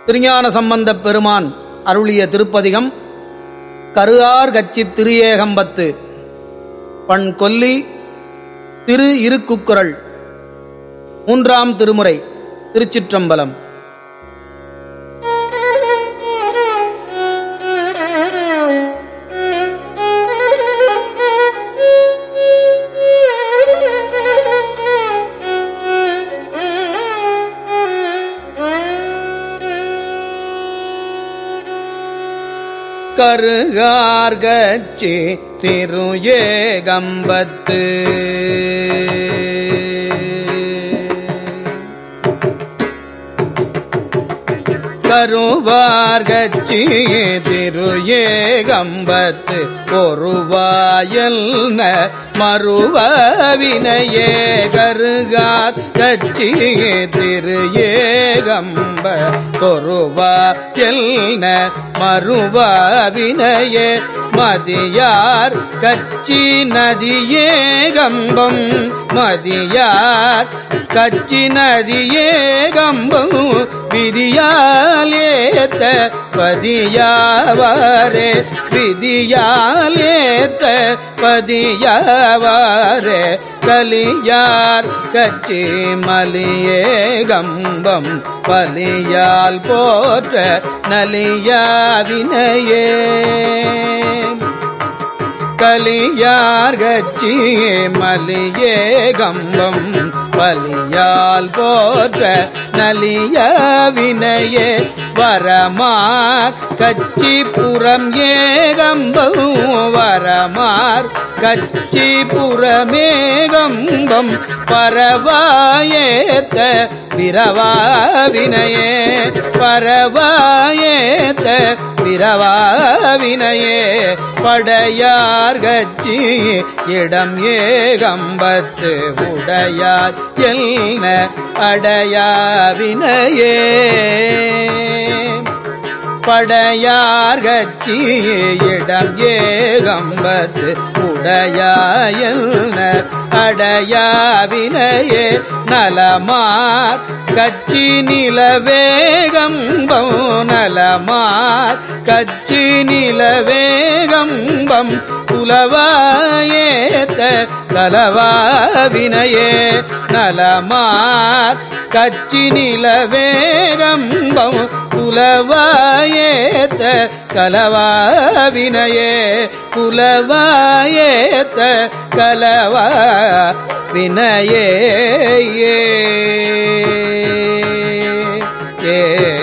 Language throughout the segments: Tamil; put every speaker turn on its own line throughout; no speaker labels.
திருஞான சம்பந்தப் பெருமான் அருளிய திருப்பதிகம் கருஆர் கச்சி திருஏகம்பத்து பண் கொல்லி திரு இருக்குக்குரல் மூன்றாம் திருமுறை திருச்சிற்றம்பலம் கருகார்கச்சி திரு ஏகம்பத்து கருவார்கச்சி திரு ஏகம்பத்து பொருவாயல் மறுவவினையே கருகார் கச்சி திரு ஏகம்ப பொருவா எல்ன மறுவவினையே மதியார் கச்சி நதியே கம்பம் மதியார் கச்சி நதியே கம்பம் விதியாலேத்த பதியாவாரே விதியாலேத்த பதியாவாரே கலியார் கச்சி மலியே கம்பம் பலியால் போற்ற நலியாவினையே கலியார் கச்சி மலியே கம்பம் பலியால் போற்ற நலிய வினையே வரமார் கச்சி புறம் ஏகம்பம் வரமார் கச்சி புறமேகம்பம் பரவாயேத்த பிறவாவினையே பரவாயேத்த பிறவாவினையே படையார் கச்சி இடம் ஏகம்பத்து உடையார் என்ன அடையாவினையே படையார் கச்சி இடம் ஏகம்பத்து உடையாயல்ன அடையாவினையே நலமார் கச்சி நிலவேகம்பம் நலமார் கச்சி நிலவேகம்பம் புலவாயேத்த கலவாவினையே நலமார் கச்சி நிலவேகம்பம் புலவாயேத்த கலவாவினையே புலவாயேத்த கலவா வினையே ஏ ஏ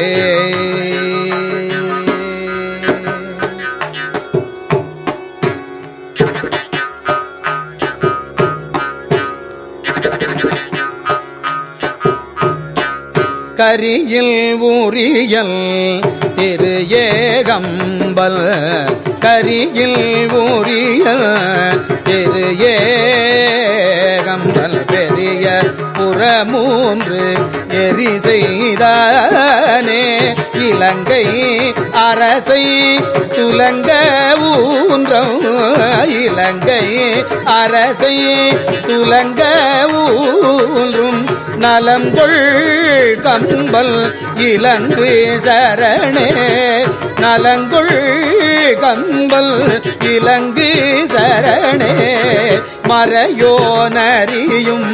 கரியில் ஊரியல் திரு ஏகம்பல் கரியில் ஊரியல் திரு ஏகம்பல் பெரிய புறமூன்று எரி செய்தானே இலங்கை அரசை துலங்க ஊன்றம் இலங்கை அரசை துலங்க ஊன்றும் நலங்கொள் கம்பல் இலங்கு சரணே நலங்கொள் கம்பல் இலங்கு சரணே மறையோ நரியும்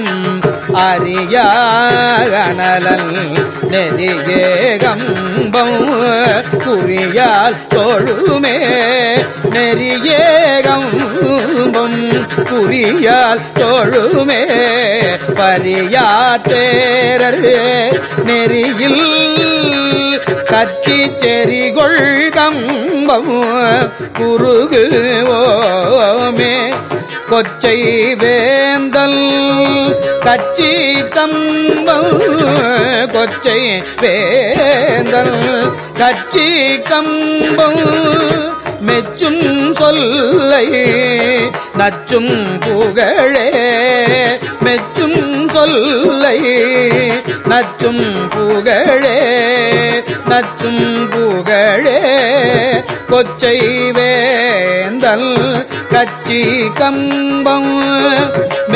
அறியாகனலல் நெறியே கம்பம் குறியால் தொழுமே நெறியே கம்பம் குறியால் தொழுமே பரியாற்றேரர் நெறியில் கட்சி செறிகொள் கம்பம் குறுகுவோமே கொச்சை வேந்தல் கட்சி கம்பம் கொச்சை வேந்தல் கட்சி கம்பம் மெச்சும் சொல்லை நச்சும் புகழே மெச்சும் சொல்லை நச்சும் புகழே நச்சும் புகழே கொச்சை வேந்தல் கச்சி கம்பம்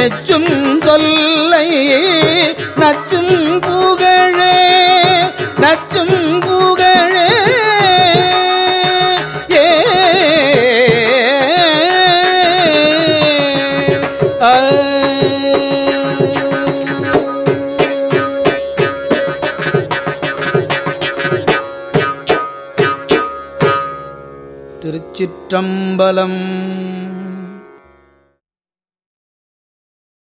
மெச்சும் சொல்லை நச்சும் புகழே அச்சும் புகழே ஏ ஆ. திருச்சிற்றம்பலம்